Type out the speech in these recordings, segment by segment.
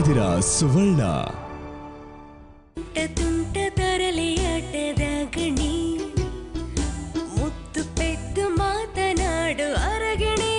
ಇದ್ದೀರಾ ಸುವರ್ಣ ತುಂಟ ತರಲೆಯಾಟದ ಗಣಿ ಮುತ್ತು ಪೆದ್ದು ಮಾತನಾಡು ಅರಗಣಿ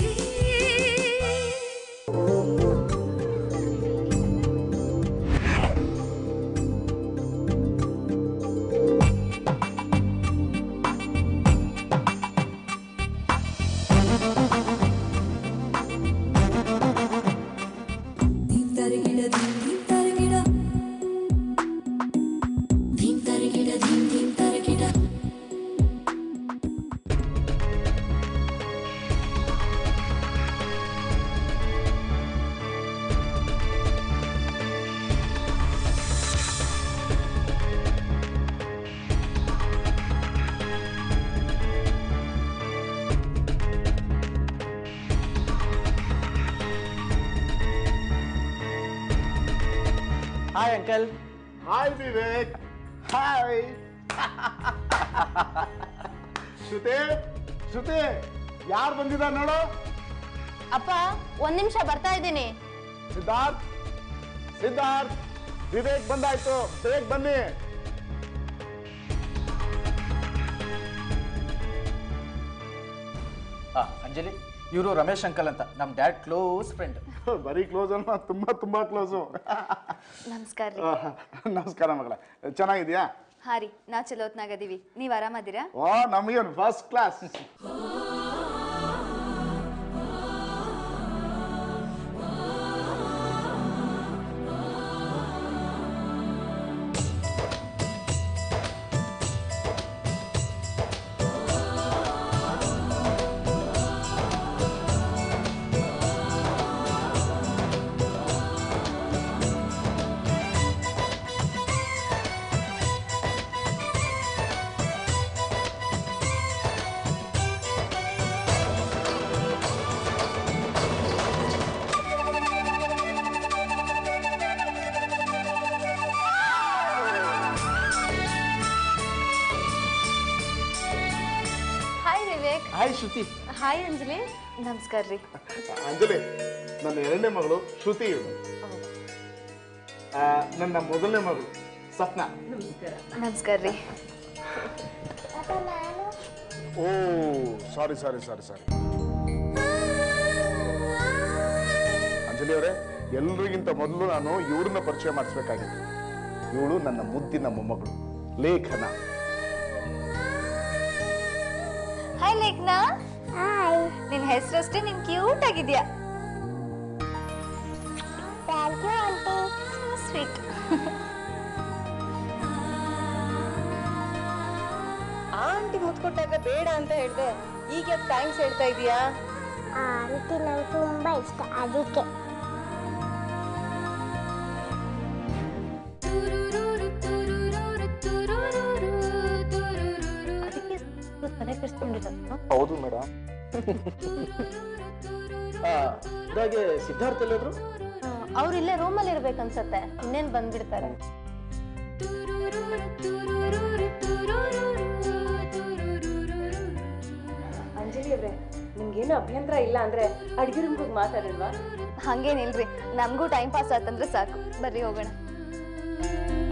hi uncle hi Vivek hi Shruti Shruti ಯಾರು ಬಂದಿದ್ದಾರೆ ನೋಡು ಅಪ್ಪ ಒಂದ್ ನಿಮಿಷ ಬರ್ತಾ ಇದ್ದೀನಿ ಸಿದ್ಧಾರ್ಥ್ ಸಿದ್ಧಾರ್ಥ್ ವಿವೇಕ್ ಬಂದಾಯ್ತು ಬೇಗ ಬನ್ನಿ ಅಂಜಲಿ ಇವರು ರಮೇಶ್ ಅಂಕಲ್ ಅಂತ ನಮ್ಮ ಡ್ಯಾಡ್ ಕ್ಲೋಸ್ ಫ್ರೆಂಡ್ ಬರೀ ಕ್ಲೋಸ್ ಅಲ್ಲ ತುಂಬಾ ತುಂಬಾ ಕ್ಲೋಸು ನಮಸ್ಕಾರ ರೀ ನಮಸ್ಕಾರ ಮಗಳ ಚೆನ್ನಾಗಿದ್ಯಾ ಹಾ ರೀ ನಾ ಚಲೋತ್ನಾಗದೀವಿ ನೀವ್ ಆರಾಮದಿರಾ ಓ ನಮಗೇನು first class hi Vivek hi Shruti hi Anjali ನಮಸ್ಕಾರ ರೀ ಅಂಜಲಿ ನನ್ನ ಎರಡನೇ ಮಗಳು ಶ್ರುತಿ ಇವಳು ಆ, ನನ್ನ ಮೊದಲನೇ ಮಗಳು ಸಪ್ನ ನಮಸ್ಕಾರ ರೀ ಓ ಸಾರಿ ಸಾರಿ ಸಾರಿ ಸಾರಿ ಅಂಜಲಿ ಅವರೇ ಎಲ್ರಿಗಿಂತ ಮೊದಲು ನಾನು ಇವ್ರನ್ನ ಪರಿಚಯ ಮಾಡಿಸ್ಬೇಕಾಗಿತ್ತು ಇವಳು ನನ್ನ ಮುದ್ದಿನ ಮೊಮ್ಮಗಳು ಲೇಖನ ಹಾಯ್ ಲೇಖನಾ ಹಾಯ್ ನಿನ್ ಹೆಸರಷ್ಟೇ ನಿನ್ ಕ್ಯೂಟ್ ಆಗಿದ್ಯಾ thank you aunty sweet aunty ಮುತ್ಕೊಟ್ಟಾಗ ಬೇಡ ಅಂತ ಹೇಳ್ದೆ ಈಗ ಥ್ಯಾಂಕ್ಸ್ ಹೇಳ್ತಾ ಇದೀಯಾ ಆ ಆಂಟಿ ನಂಗೆ ತುಂಬ ಇಷ್ಟ ಅದಕ್ಕೆ ಅದಕ್ಕೆ ತಲೆ ಕೆಡಿಸ್ಕೊಂಡಿರೋದು ಹೌದು ಮೇಡಮ್ ಇದಾಗೆ ಸಿದ್ಧಾರ್ಥ್ ಎಲ್ಲಾದ್ರು ಅವ್ರು ಇಲ್ಲೇ ರೂಮಲ್ಲಿ ಇರ್ಬೇಕನ್ಸತ್ತೆ ಇನ್ನೇನ್ ಬಂದ್ಬಿಡ್ತಾರೆ ಅಂಜಲಿ ಅವ್ರೆ ನಿಮ್ಗೇನು ಅಭ್ಯಂತರ ಇಲ್ಲ ಅಂದ್ರೆ ಅಡ್ಗೆ ರೂಮ್ಗೆ ಹೋಗಿ ಮಾತಾಡಲ್ವಾ ಹಂಗೇನಿಲ್ರಿ ನಮಗೂ ಟೈಮ್ ಪಾಸ್ ಆತಂದ್ರೆ ಸಾಕು ಬರ್ರಿ ಹೋಗೋಣ